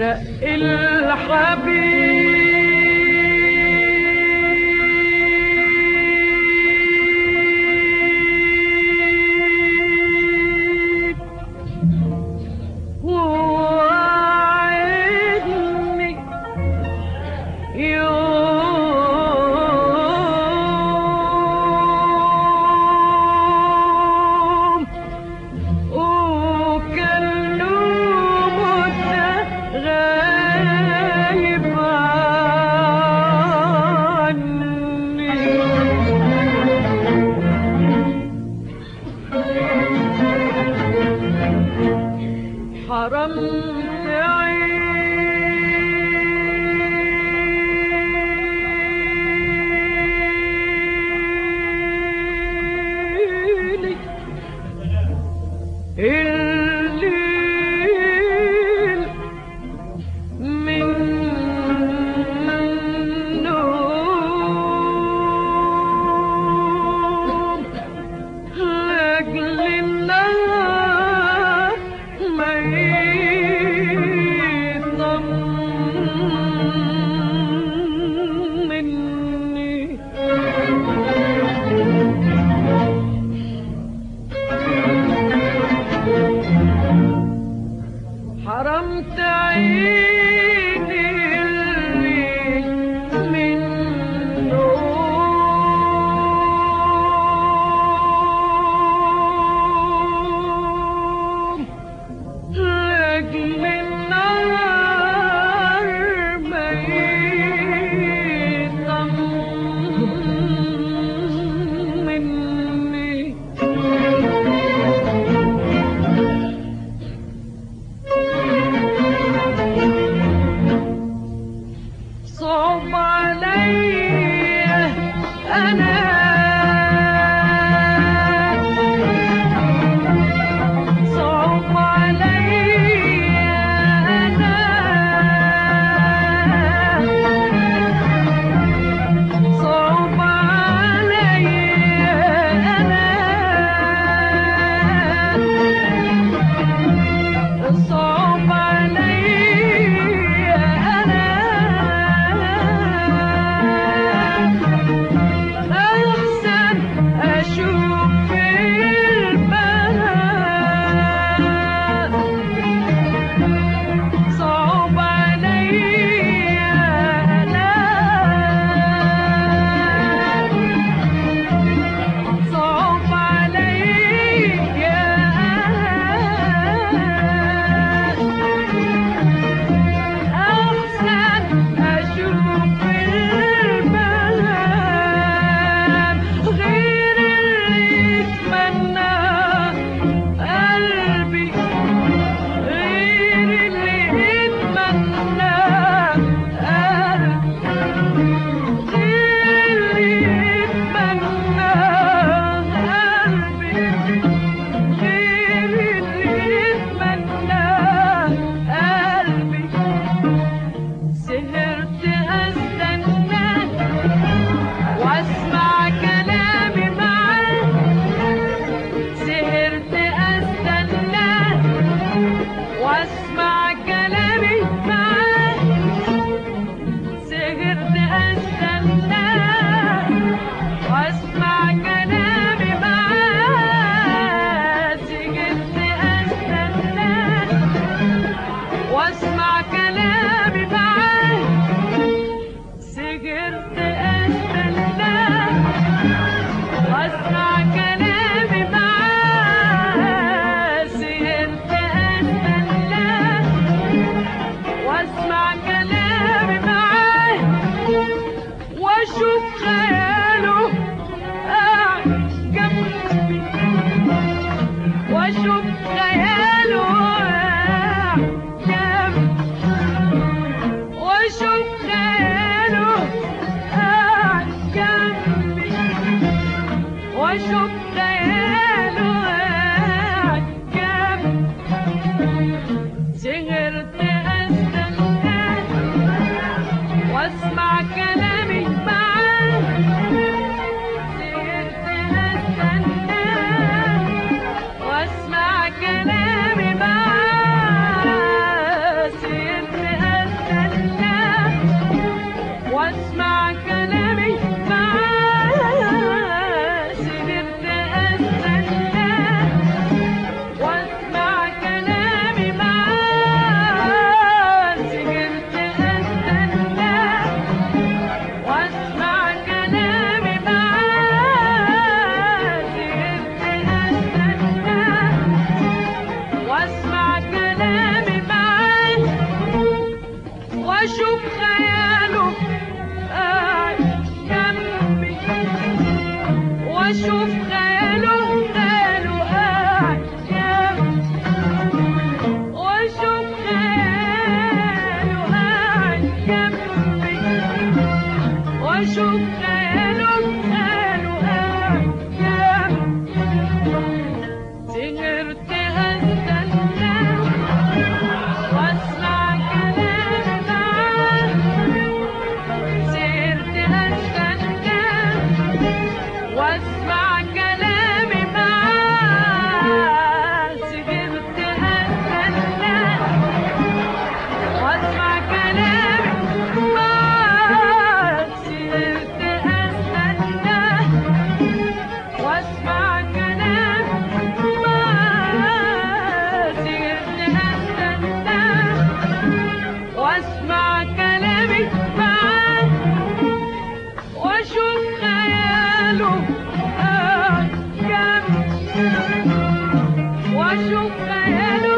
سرق الحبيب ووعدني يوم وكان له مدة غايب عني حرمت عيني الليل من نوم لأجل النهار ما يطمني حرمت عيني اللي من نوم لأجل النهار ما يطمني صعب عليا انا صعب عليا انا صعب عليا انا صعب عليا انا احسن اشوف في البهاء صعب عليا انا صعب عليا أحسن أشوف المنام غير اللي يتمنى قلبي غير اللي يتمنى قلبي غير اللي يتمنى قلبي غير اللي يتمنى قلبي سهرت استنى واسمع كلامي معاه سهرت استنى واسمع كلامي معاه سهرت استنى واسمع كلامي معاه سهرت استنى واسمع كلامي معاه سهرت استنى واسمع كلامي معاه سهرت استنى واسمع كلامي معاه واشوف خياله قاعد جنبي واشوف خياله قاعد جنبي واشوف خياله قاعد جنبي واشوف خياله قاعد جنبي سهرت استنى واسمع كلامي معاه سهرت استنى واسمع كلامي معاه خياله